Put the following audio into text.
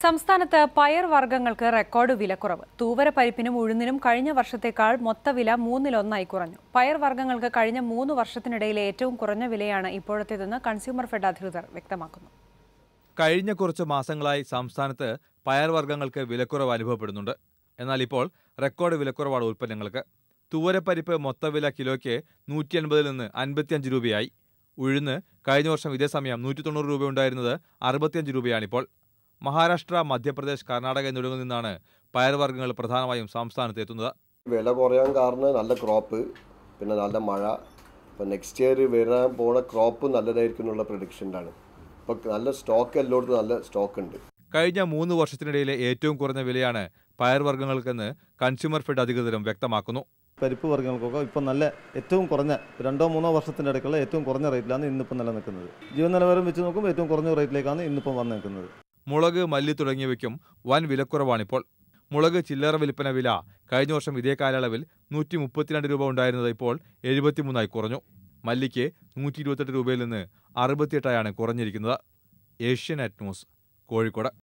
സംസ്ഥാനത്ത് പയർ വർഗ്ഗങ്ങൾക്ക് റെക്കോർഡ് വിലക്കുറവ് തൂവര പരിപ്പിനും ഉഴുന്നിനും കഴിഞ്ഞ വർഷത്തേക്കാൾ മൊത്തവില മൂന്നിലൊന്നായി കുറഞ്ഞു പയർ വർഗ്ഗങ്ങൾക്ക് കഴിഞ്ഞ മൂന്ന് വർഷത്തിനിടയിലെ ഏറ്റവും കുറഞ്ഞ വിലയാണ് ഇപ്പോഴത്തേതെന്ന് കൺസ്യൂമർ ഫെഡ് അധികൃതർ വ്യക്തമാക്കുന്നു കഴിഞ്ഞ കുറച്ച് മാസങ്ങളായി സംസ്ഥാനത്ത് പയർവർഗ്ഗങ്ങൾക്ക് വിലക്കുറവ് അനുഭവപ്പെടുന്നുണ്ട് എന്നാൽ ഇപ്പോൾ റെക്കോർഡ് വിലക്കുറവാണ് ഉൽപ്പന്നങ്ങൾക്ക് തുവരപ്പരിപ്പ് മൊത്തവില കിലോയ്ക്ക് നൂറ്റി അൻപതിൽ നിന്ന് അൻപത്തിയഞ്ച് രൂപയായി ഉഴുന്ന് കഴിഞ്ഞ വർഷം ഇതേ സമയം നൂറ്റി തൊണ്ണൂറ് രൂപ ഉണ്ടായിരുന്നത് അറുപത്തിയഞ്ച് രൂപയാണിപ്പോൾ മഹാരാഷ്ട്ര മധ്യപ്രദേശ് കർണാടക എന്നിവിടങ്ങളിൽ നിന്നാണ് പയർവർഗ്ഗങ്ങൾ പ്രധാനമായും സംസ്ഥാനത്ത് എത്തുന്നത് വില കുറയാൻ കാരണം നല്ല ക്രോപ്പ് പിന്നെ നല്ല മഴ ഇപ്പം നെക്സ്റ്റ് ഇയർ വരാൻ പോണ ക്രോപ്പ് നല്ലതായിരിക്കും എന്നുള്ള പ്രഡിക്ഷനിലാണ് ഇപ്പം നല്ല സ്റ്റോക്ക് എല്ലായിടത്തും നല്ല സ്റ്റോക്ക് ഉണ്ട് കഴിഞ്ഞ മൂന്ന് വർഷത്തിനിടയിലെ ഏറ്റവും കുറഞ്ഞ വിലയാണ് പയർവർഗ്ഗങ്ങൾക്കെന്ന് കൺസ്യൂമർ ഫെഡ് അധികൃതരും വ്യക്തമാക്കുന്നു പരിപ്പ് വർഗ്ഗങ്ങൾക്കൊക്കെ ഇപ്പം നല്ല ഏറ്റവും കുറഞ്ഞ രണ്ടോ മൂന്നോ വർഷത്തിൻ്റെ ഇടയ്ക്കുള്ള ഏറ്റവും കുറഞ്ഞ റേറ്റിലാണ് ഇന്നിപ്പം നിലനിൽക്കുന്നത് ജീവൻ നിലവാരം വെച്ച് നോക്കുമ്പോൾ ഏറ്റവും കുറഞ്ഞ റേറ്റിലേക്കാണ് ഇന്നിപ്പം വന്ന് നിൽക്കുന്നത് മുളക് മല്ലി തുടങ്ങിയവയ്ക്കും വൻ വിലക്കുറവാണിപ്പോൾ മുളക് ചില്ലറ വിൽപ്പന വില കഴിഞ്ഞ വർഷം ഇതേ കാലയളവിൽ നൂറ്റി മുപ്പത്തിരണ്ട് രൂപ ഉണ്ടായിരുന്നത് ഇപ്പോൾ എഴുപത്തിമൂന്നായി കുറഞ്ഞു മല്ലിക്ക് നൂറ്റി ഇരുപത്തെട്ട് രൂപയിൽ നിന്ന് അറുപത്തിയെട്ടായാണ് കുറഞ്ഞിരിക്കുന്നത് ഏഷ്യനെറ്റ് ന്യൂസ് കോഴിക്കോട്